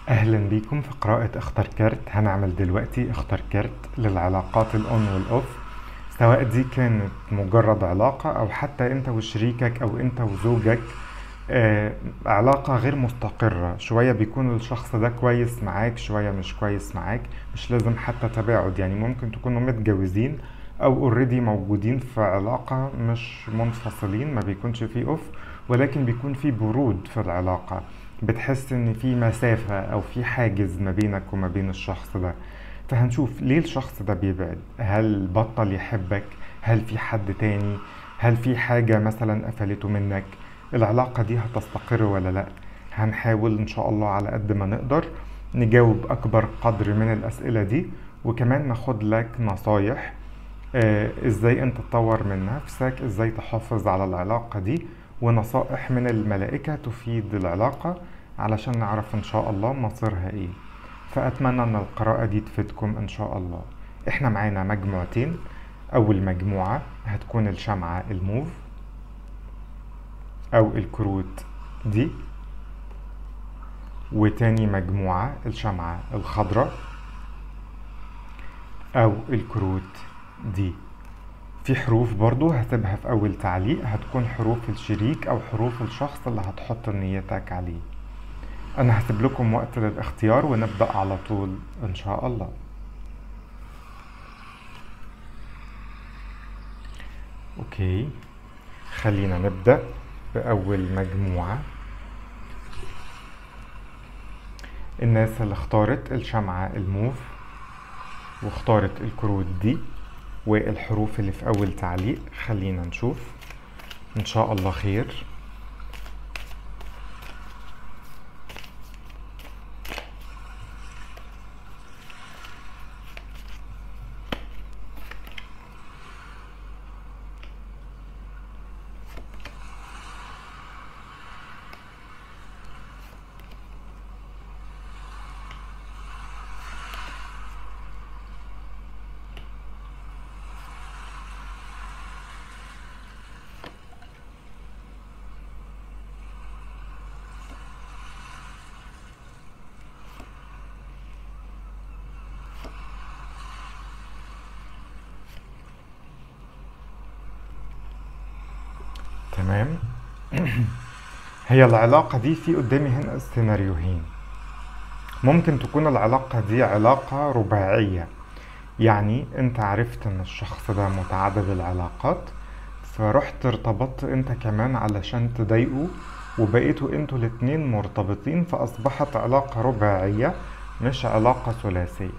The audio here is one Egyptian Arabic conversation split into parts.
أهلا بيكم في قراءة اختر كارت هنعمل دلوقتي اختر كارت للعلاقات الأون والأوف سواء دي كانت مجرد علاقة أو حتى أنت وشريكك أو أنت وزوجك آه علاقة غير مستقرة شوية بيكون الشخص ده كويس معاك شوية مش كويس معاك مش لازم حتى تباعد يعني ممكن تكونوا متجوزين أو اوريدي موجودين في علاقة مش منفصلين ما بيكونش فيه أوف ولكن بيكون في برود في العلاقة بتحس ان في مسافة او في حاجز ما بينك وما بين الشخص ده فهنشوف ليه الشخص ده بيبعد هل بطل يحبك هل في حد تاني هل في حاجة مثلا قفلته منك العلاقة دي هتستقر ولا لا هنحاول ان شاء الله على قد ما نقدر نجاوب اكبر قدر من الاسئلة دي وكمان ناخد لك نصايح آه ازاي انت تطور من نفسك ازاي تحافظ على العلاقة دي ونصائح من الملائكة تفيد العلاقة علشان نعرف إن شاء الله مصيرها إيه فأتمنى أن القراءة دي تفيدكم إن شاء الله إحنا معانا مجموعتين أول مجموعة هتكون الشمعة الموف أو الكروت دي وتاني مجموعة الشمعة الخضراء أو الكروت دي في حروف برضو هسيبها في أول تعليق هتكون حروف الشريك أو حروف الشخص اللي هتحط نيتك عليه أنا هسيب لكم وقت للاختيار ونبدأ على طول إن شاء الله أوكي خلينا نبدأ بأول مجموعة الناس اللي اختارت الشمعة الموف واختارت الكروت دي والحروف اللي في أول تعليق خلينا نشوف إن شاء الله خير تمام هي العلاقة دي في قدامي هنا سيناريوهين ممكن تكون العلاقة دي علاقة رباعية يعني انت عرفت ان الشخص ده متعدد العلاقات فرحت ارتبطت انت كمان علشان تضايقه وبقيتوا انتوا الاتنين مرتبطين فاصبحت علاقة رباعية مش علاقة ثلاثية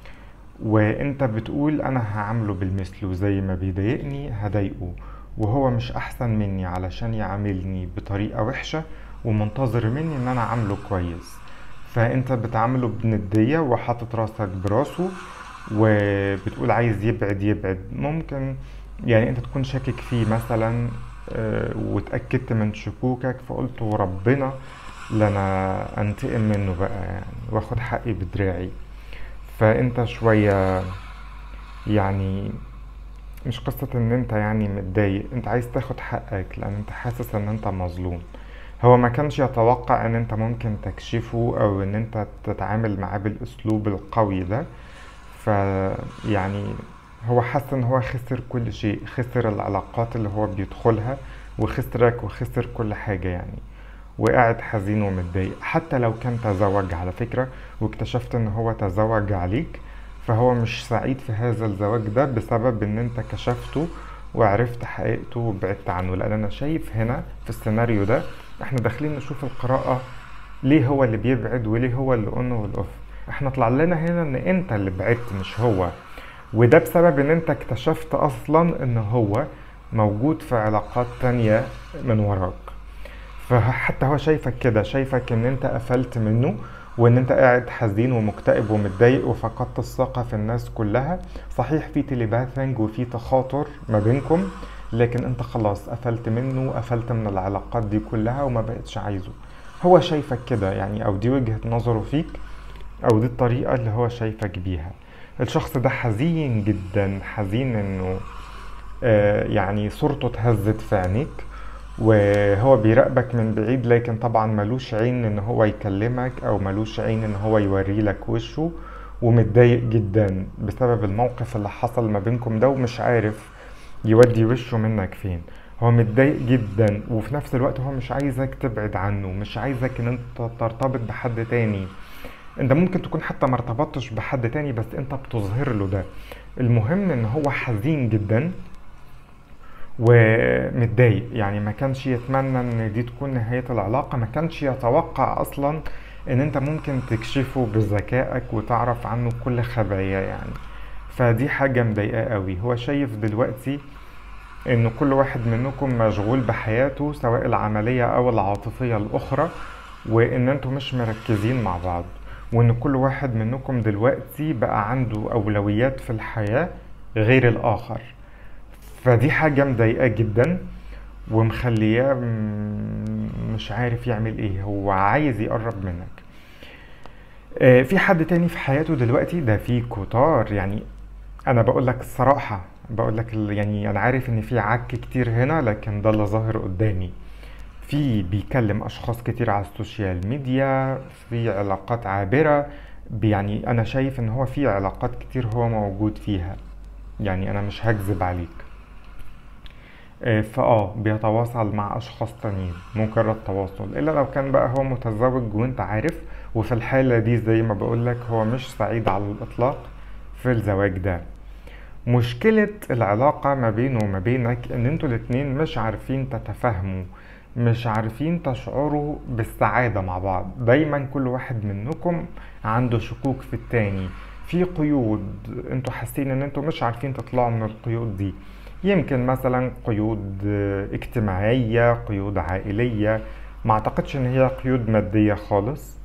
وانت بتقول انا هعامله بالمثل وزي ما بيضايقني هضايقه وهو مش احسن مني علشان يعاملني بطريقة وحشة ومنتظر مني ان انا عامله كويس فانت بتعامله بندية وحاطط راسك براسه وبتقول عايز يبعد يبعد ممكن يعني انت تكون شاكك فيه مثلا آه، واتأكدت من شكوكك فقلت وربنا لنا انتقم منه بقى يعني واخد حقي بدراعي فانت شوية يعني مش قصة ان انت يعني متضايق انت عايز تاخد حقك لان انت حاسس ان انت مظلوم هو ما كانش يتوقع ان انت ممكن تكشفه او ان انت تتعامل معاه بالاسلوب القوي ده ف يعني هو حس ان هو خسر كل شيء خسر العلاقات اللي هو بيدخلها وخسرك وخسر كل حاجة يعني وقاعد حزين ومتضايق حتى لو كان تزوج على فكرة واكتشفت ان هو تزوج عليك فهو مش سعيد في هذا الزواج ده بسبب ان انت كشفته وعرفت حقيقته وبعدت عنه لان انا شايف هنا في السيناريو ده احنا داخلين نشوف القراءة ليه هو اللي بيبعد وليه هو اللي اون والاوف احنا طلع لنا هنا ان انت اللي بعدت مش هو وده بسبب ان انت اكتشفت اصلا ان هو موجود في علاقات تانية من وراك فحتى هو شايفك كده شايفك ان انت قفلت منه وان انت قاعد حزين ومكتئب ومتضايق وفقدت الثقة في الناس كلها صحيح في تليباثنج وفي تخاطر ما بينكم لكن انت خلاص قفلت منه وقفلت من العلاقات دي كلها وما بقتش عايزه هو شايفك كده يعني او دي وجهة نظره فيك او دي الطريقة اللي هو شايفك بيها الشخص ده حزين جدا حزين انه آه يعني صورته اتهزت في عينيك وهو بيراقبك من بعيد لكن طبعا ملوش عين ان هو يكلمك او ملوش عين ان هو يوري لك وشه ومتضايق جدا بسبب الموقف اللي حصل ما بينكم ده ومش عارف يودي وشه منك فين هو متضايق جدا وفي نفس الوقت هو مش عايزك تبعد عنه مش عايزك ان انت ترتبط بحد تاني انت ممكن تكون حتى ما ارتبطتش بحد تاني بس انت بتظهر له ده المهم ان هو حزين جدا ومتضايق يعني ما كانش يتمنى ان دي تكون نهاية العلاقة ما كانش يتوقع اصلا ان انت ممكن تكشفه بذكائك وتعرف عنه كل خباياه يعني فدي حاجة مضايقاه قوي هو شايف دلوقتي ان كل واحد منكم مشغول بحياته سواء العملية او العاطفية الاخرى وان انتوا مش مركزين مع بعض وان كل واحد منكم دلوقتي بقى عنده اولويات في الحياة غير الاخر فدي حاجة مضايقاه جدا ومخلياه م- مش عارف يعمل ايه هو عايز يقرب منك آه، في حد تاني في حياته دلوقتي ده في كتار يعني انا بقول لك الصراحة بقول لك ال- يعني انا عارف ان في عك كتير هنا لكن ده اللي ظاهر قدامي في بيكلم اشخاص كتير على السوشيال ميديا في علاقات عابرة يعني انا شايف ان هو في علاقات كتير هو موجود فيها يعني انا مش هكذب عليك آه، فاه بيتواصل مع اشخاص تانيين مجرد تواصل الا لو كان بقى هو متزوج وانت عارف وفي الحالة دي زي ما بقولك هو مش سعيد على الاطلاق في الزواج ده مشكلة العلاقة ما بينه وما بينك ان انتوا الاتنين مش عارفين تتفاهموا مش عارفين تشعروا بالسعادة مع بعض دايما كل واحد منكم عنده شكوك في التاني في قيود انتوا حاسين ان انتوا مش عارفين تطلعوا من القيود دي يمكن مثلا قيود آه، اجتماعية قيود عائلية ما اعتقدش ان هي قيود مادية خالص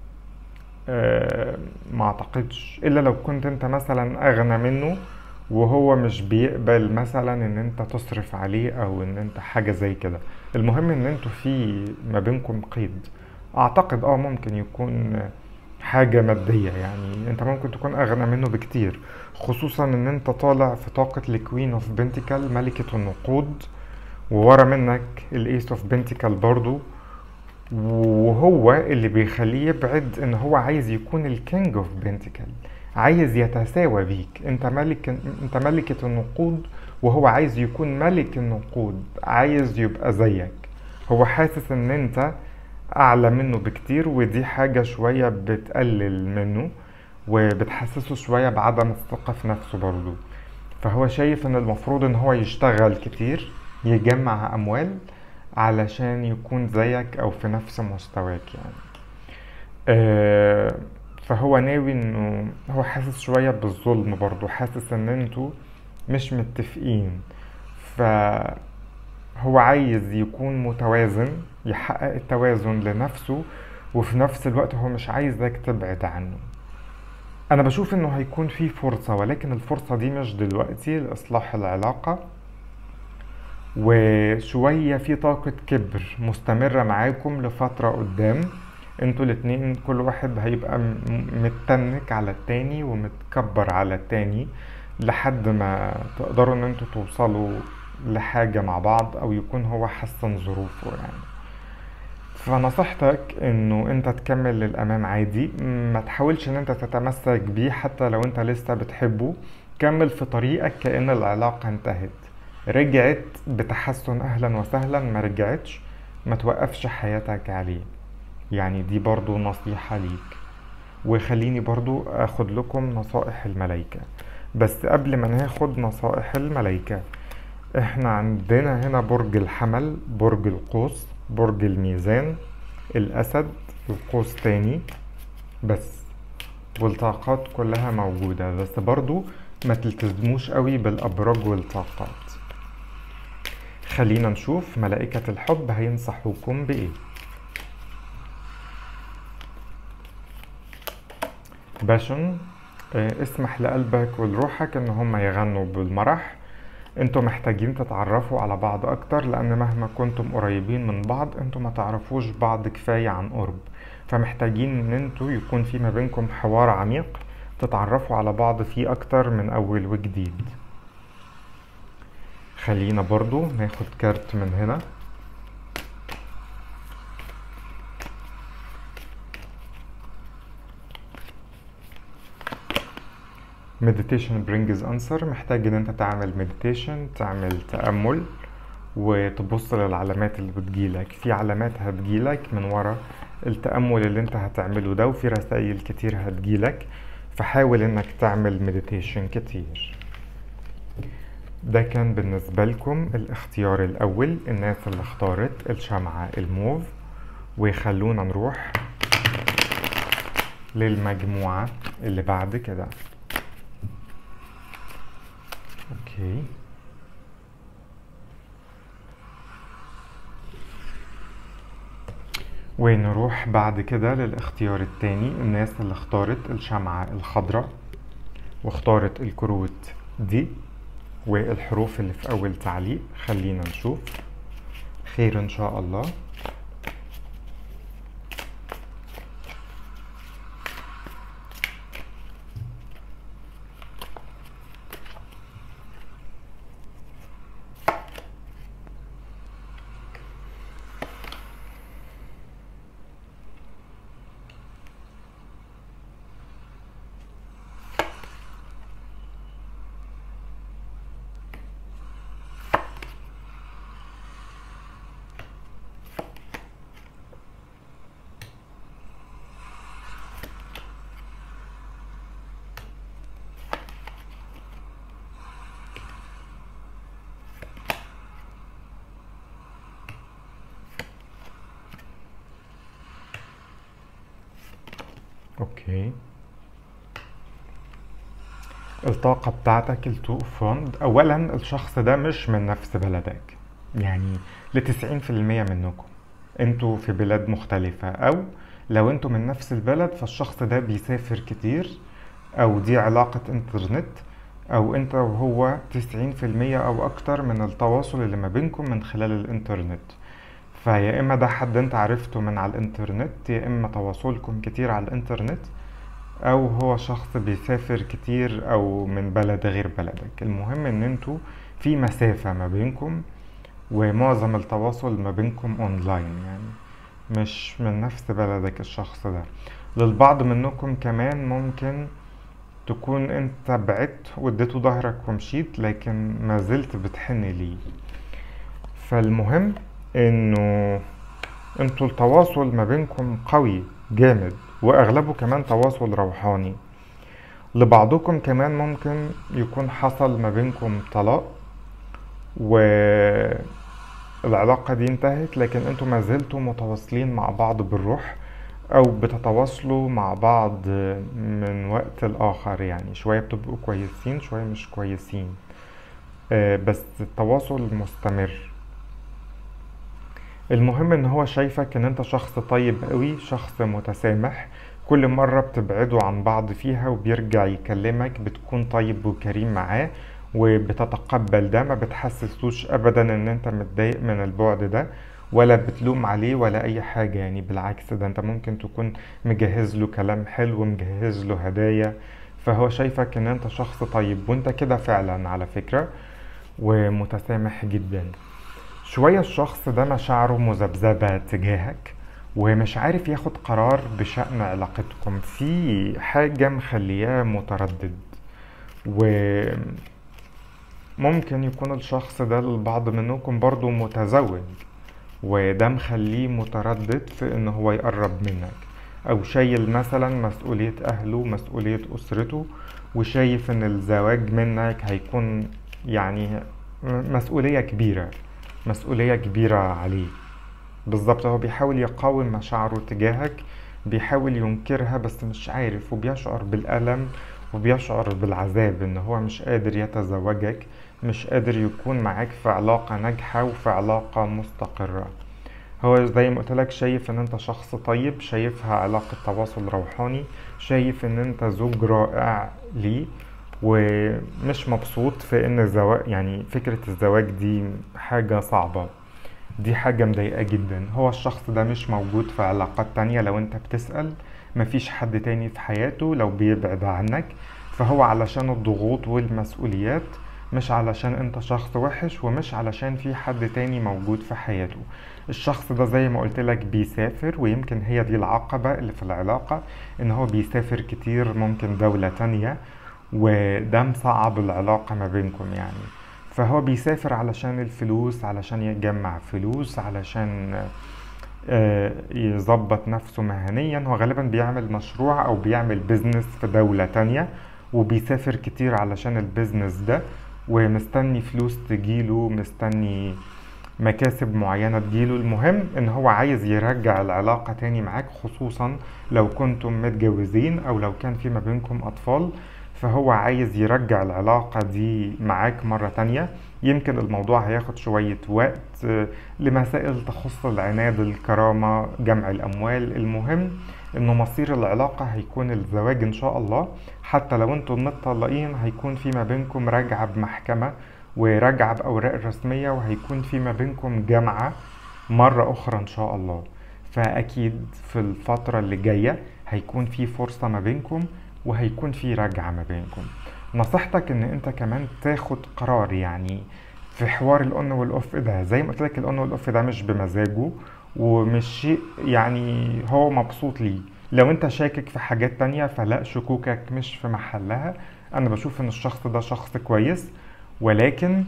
آه، ما اعتقدش الا لو كنت انت مثلا اغنى منه وهو مش بيقبل مثلا ان انت تصرف عليه او ان انت حاجة زي كده المهم ان انتوا في ما بينكم قيد اعتقد اه ممكن يكون حاجة مادية يعني انت ممكن تكون اغنى منه بكتير خصوصا ان انت طالع في طاقة الكوين اوف بنتيكل ملكة النقود وورا منك الايس اوف بنتيكل برضو وهو اللي بيخليه يبعد ان هو عايز يكون الكينج اوف بنتيكل عايز يتساوى بيك انت ملك انت ملكة النقود وهو عايز يكون ملك النقود عايز يبقى زيك هو حاسس ان انت اعلى منه بكتير ودي حاجة شوية بتقلل منه وبتحسسه شوية بعدم الثقة في نفسه برضو فهو شايف ان المفروض ان هو يشتغل كتير يجمع اموال علشان يكون زيك او في نفس مستواك يعني آه، فهو ناوي انه هو حاسس شوية بالظلم برضو حاسس ان انتوا مش متفقين فهو عايز يكون متوازن يحقق التوازن لنفسه وفي نفس الوقت هو مش عايزك تبعد عنه انا بشوف انه هيكون في فرصة ولكن الفرصة دي مش دلوقتي لإصلاح العلاقة وشوية في طاقة كبر مستمرة معاكم لفترة قدام انتوا الاتنين كل واحد هيبقى م- متنك على التاني ومتكبر على التاني لحد ما تقدروا ان انتوا توصلوا لحاجة مع بعض او يكون هو حسن ظروفه يعني فنصيحتك انه انت تكمل للامام عادي ما تحاولش ان انت تتمسك بيه حتى لو انت لسه بتحبه كمل في طريقك كأن العلاقة انتهت رجعت بتحسن اهلا وسهلا ما رجعتش ما توقفش حياتك عليه يعني دي برضو نصيحة ليك وخليني برضو اخد لكم نصائح الملايكة بس قبل ما ناخد نصائح الملايكة احنا عندنا هنا برج الحمل برج القوس برج الميزان الاسد القوس تاني بس والطاقات كلها موجودة بس برضو ما تلتزموش قوي بالابراج والطاقات خلينا نشوف ملائكة الحب هينصحوكم بايه باشن آه، اسمح لقلبك ولروحك ان هم يغنوا بالمرح انتوا محتاجين تتعرفوا على بعض اكتر لان مهما كنتم قريبين من بعض انتوا ما تعرفوش بعض كفاية عن قرب فمحتاجين ان انتوا يكون في ما بينكم حوار عميق تتعرفوا على بعض فيه اكتر من اول وجديد خلينا برضو ناخد كارت من هنا meditation brings answer محتاج ان انت تعمل meditation تعمل تأمل وتبص للعلامات اللي بتجيلك في علامات هتجيلك من ورا التأمل اللي انت هتعمله ده وفي رسائل كتير هتجيلك فحاول انك تعمل مديتيشن كتير ده كان بالنسبة لكم الاختيار الأول الناس اللي اختارت الشمعة الموف وخلونا نروح للمجموعة اللي بعد كده اوكي ونروح بعد كده للاختيار التاني الناس اللي اختارت الشمعة الخضراء واختارت الكروت دي والحروف اللي في أول تعليق خلينا نشوف خير إن شاء الله اوكي الطاقة بتاعتك التو فوند اولا الشخص ده مش من نفس بلدك يعني لتسعين في المية منكم انتوا في بلاد مختلفة او لو انتوا من نفس البلد فالشخص ده بيسافر كتير او دي علاقة انترنت او انت وهو تسعين في المية او اكتر من التواصل اللي ما بينكم من خلال الانترنت فيا اما ده حد انت عرفته من على الانترنت يا اما تواصلكم كتير على الانترنت او هو شخص بيسافر كتير او من بلد غير بلدك المهم ان انتوا في مسافة ما بينكم ومعظم التواصل ما بينكم اونلاين يعني مش من نفس بلدك الشخص ده للبعض منكم كمان ممكن تكون انت بعدت واديته ظهرك ومشيت لكن ما زلت بتحن ليه فالمهم انه انتوا التواصل ما بينكم قوي جامد واغلبه كمان تواصل روحاني لبعضكم كمان ممكن يكون حصل ما بينكم طلاق والعلاقة دي انتهت لكن انتوا ما زلتوا متواصلين مع بعض بالروح او بتتواصلوا مع بعض من وقت لاخر يعني شوية بتبقوا كويسين شوية مش كويسين آه، بس التواصل مستمر المهم ان هو شايفك ان انت شخص طيب قوي شخص متسامح كل مرة بتبعدوا عن بعض فيها وبيرجع يكلمك بتكون طيب وكريم معاه وبتتقبل ده ما بتحسسوش ابدا ان انت متضايق من البعد ده ولا بتلوم عليه ولا اي حاجة يعني بالعكس ده انت ممكن تكون مجهز له كلام حلو ومجهز له هدايا فهو شايفك ان انت شخص طيب وانت كده فعلا على فكرة ومتسامح جدا شوية الشخص ده مشاعره مذبذبة تجاهك ومش عارف ياخد قرار بشأن علاقتكم في حاجة مخلياه متردد وممكن يكون الشخص ده للبعض منكم برضو متزوج وده مخليه متردد في ان هو يقرب منك او شايل مثلا مسؤولية اهله مسؤولية اسرته وشايف ان الزواج منك هيكون يعني مسؤولية كبيرة مسؤولية كبيرة عليه بالظبط هو بيحاول يقاوم مشاعره تجاهك بيحاول ينكرها بس مش عارف وبيشعر بالألم وبيشعر بالعذاب ان هو مش قادر يتزوجك مش قادر يكون معاك في علاقة ناجحة وفي علاقة مستقرة هو زي ما قلتلك شايف ان انت شخص طيب شايفها علاقة تواصل روحاني شايف ان انت زوج رائع ليه ومش مبسوط في ان الزواج يعني فكرة الزواج دي حاجة صعبة دي حاجة مضايقة جدا هو الشخص ده مش موجود في علاقات تانية لو انت بتسأل مفيش حد تاني في حياته لو بيبعد عنك فهو علشان الضغوط والمسؤوليات مش علشان انت شخص وحش ومش علشان في حد تاني موجود في حياته الشخص ده زي ما قلت لك بيسافر ويمكن هي دي العقبة اللي في العلاقة ان هو بيسافر كتير ممكن دولة تانية وده مصعب العلاقة ما بينكم يعني فهو بيسافر علشان الفلوس علشان يجمع فلوس علشان آه، يظبط نفسه مهنيا هو غالبا بيعمل مشروع او بيعمل بيزنس في دولة تانية وبيسافر كتير علشان البيزنس ده ومستني فلوس تجيله مستني مكاسب معينة تجيله المهم ان هو عايز يرجع العلاقة تاني معاك خصوصا لو كنتم متجوزين او لو كان في ما بينكم اطفال فهو عايز يرجع العلاقة دي معاك مرة تانية يمكن الموضوع هياخد شوية وقت آه، لمسائل تخص العناد الكرامة جمع الأموال المهم إنه مصير العلاقة هيكون الزواج إن شاء الله حتى لو انتم متطلقين هيكون في ما بينكم رجعة بمحكمة ورجعة بأوراق رسمية وهيكون في ما بينكم جامعة مرة أخرى إن شاء الله فأكيد في الفترة اللي جاية هيكون في فرصة ما بينكم وهيكون في رجعة ما بينكم نصيحتك ان انت كمان تاخد قرار يعني في حوار الاون والاوف ده زي ما قلت لك الاون والاوف ده مش بمزاجه ومش شيء يعني هو مبسوط ليه لو انت شاكك في حاجات تانية فلا شكوكك مش في محلها انا بشوف ان الشخص ده شخص كويس ولكن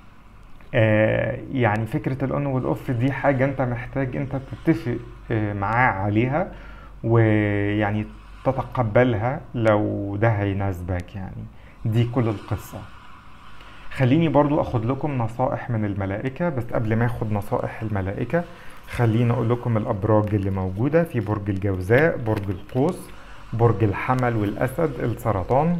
آه يعني فكرة الاون والاوف دي حاجة انت محتاج انت تتفق آه معاه عليها ويعني تتقبلها لو ده هيناسبك يعني دي كل القصة خليني برضو اخد لكم نصائح من الملائكة بس قبل ما اخد نصائح الملائكة خليني اقول لكم الابراج اللي موجودة في برج الجوزاء برج القوس برج الحمل والاسد السرطان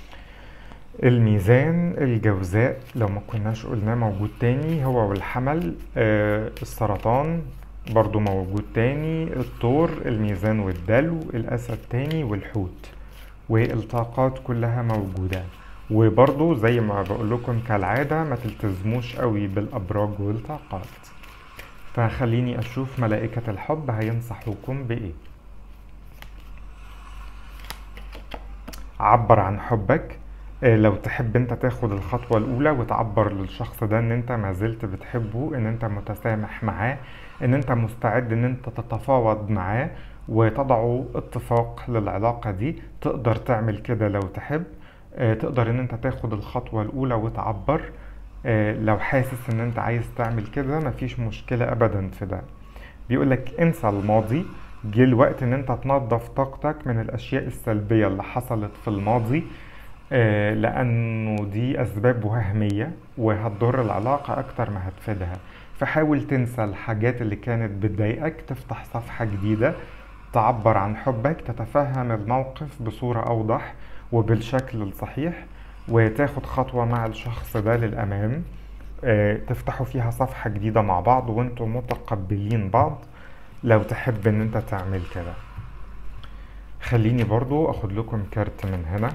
الميزان الجوزاء لو ما كناش قلناه موجود تاني هو والحمل آه السرطان برضو موجود تاني الثور الميزان والدلو الاسد تاني والحوت والطاقات كلها موجودة وبرضو زي ما بقول لكم كالعادة ما تلتزموش قوي بالأبراج والطاقات فخليني أشوف ملائكة الحب هينصحوكم بإيه عبر عن حبك آه، لو تحب انت تاخد الخطوة الأولى وتعبر للشخص ده ان انت ما زلت بتحبه ان انت متسامح معاه ان انت مستعد ان انت تتفاوض معاه وتضعوا اتفاق للعلاقة دي تقدر تعمل كده لو تحب آه، تقدر ان انت تاخد الخطوة الاولى وتعبر آه، لو حاسس ان انت عايز تعمل كده مفيش مشكلة ابدا في ده بيقولك انسى الماضي جه الوقت ان انت تنظف طاقتك من الاشياء السلبية اللي حصلت في الماضي آه، لانه دي اسباب وهمية وهتضر العلاقة اكتر ما هتفيدها فحاول تنسى الحاجات اللي كانت بتضايقك تفتح صفحة جديدة تعبر عن حبك تتفهم الموقف بصورة أوضح وبالشكل الصحيح وتاخد خطوة مع الشخص ده للأمام آه، تفتحوا فيها صفحة جديدة مع بعض وانتم متقبلين بعض لو تحب ان انت تعمل كده خليني برضو اخد لكم كارت من هنا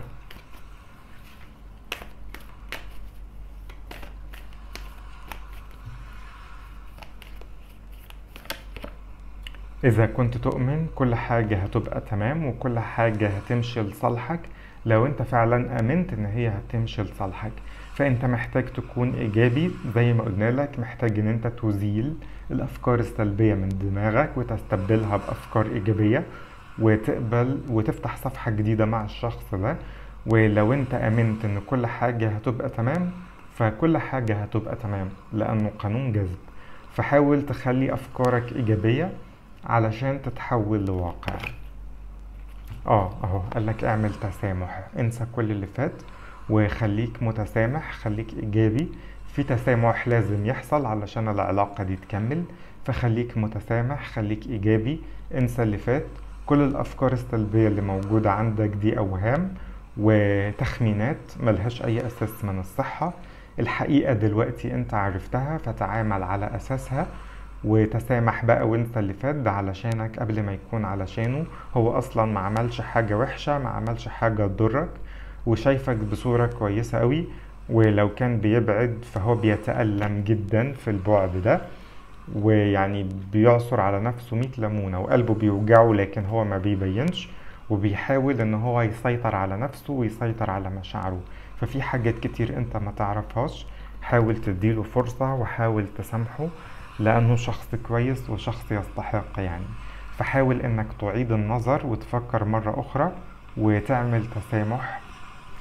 إذا كنت تؤمن كل حاجة هتبقى تمام وكل حاجة هتمشي لصالحك لو انت فعلا امنت ان هي هتمشي لصالحك فانت محتاج تكون ايجابي زي ما قلنا لك محتاج ان انت تزيل الافكار السلبية من دماغك وتستبدلها بافكار ايجابية وتقبل وتفتح صفحة جديدة مع الشخص ده ولو انت امنت ان كل حاجة هتبقى تمام فكل حاجة هتبقى تمام لانه قانون جذب فحاول تخلي افكارك ايجابية علشان تتحول لواقع اه اهو قالك اعمل تسامح انسى كل اللي فات وخليك متسامح خليك ايجابي في تسامح لازم يحصل علشان العلاقة دي تكمل فخليك متسامح خليك ايجابي انسى اللي فات كل الافكار السلبية اللي موجودة عندك دي اوهام وتخمينات ملهاش اي اساس من الصحة الحقيقة دلوقتي انت عرفتها فتعامل على اساسها وتسامح بقى وانسى اللي فات ده علشانك قبل ما يكون علشانه هو اصلا ما عملش حاجة وحشة ما عملش حاجة تضرك وشايفك بصورة كويسة قوي ولو كان بيبعد فهو بيتألم جدا في البعد ده ويعني بيعصر على نفسه مية ليمونة وقلبه بيوجعه لكن هو ما بيبينش وبيحاول ان هو يسيطر على نفسه ويسيطر على مشاعره ففي حاجات كتير انت ما تعرفهاش حاول تديله فرصة وحاول تسامحه لأنه شخص كويس وشخص يستحق يعني فحاول إنك تعيد النظر وتفكر مرة أخرى وتعمل تسامح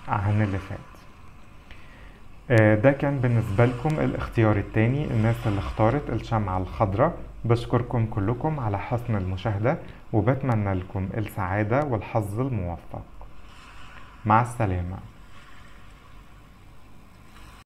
عن اللي فات آه، ده كان بالنسبة لكم الاختيار التاني الناس اللي اختارت الشمعة الخضراء بشكركم كلكم على حسن المشاهدة وبتمنى لكم السعادة والحظ الموفق مع السلامة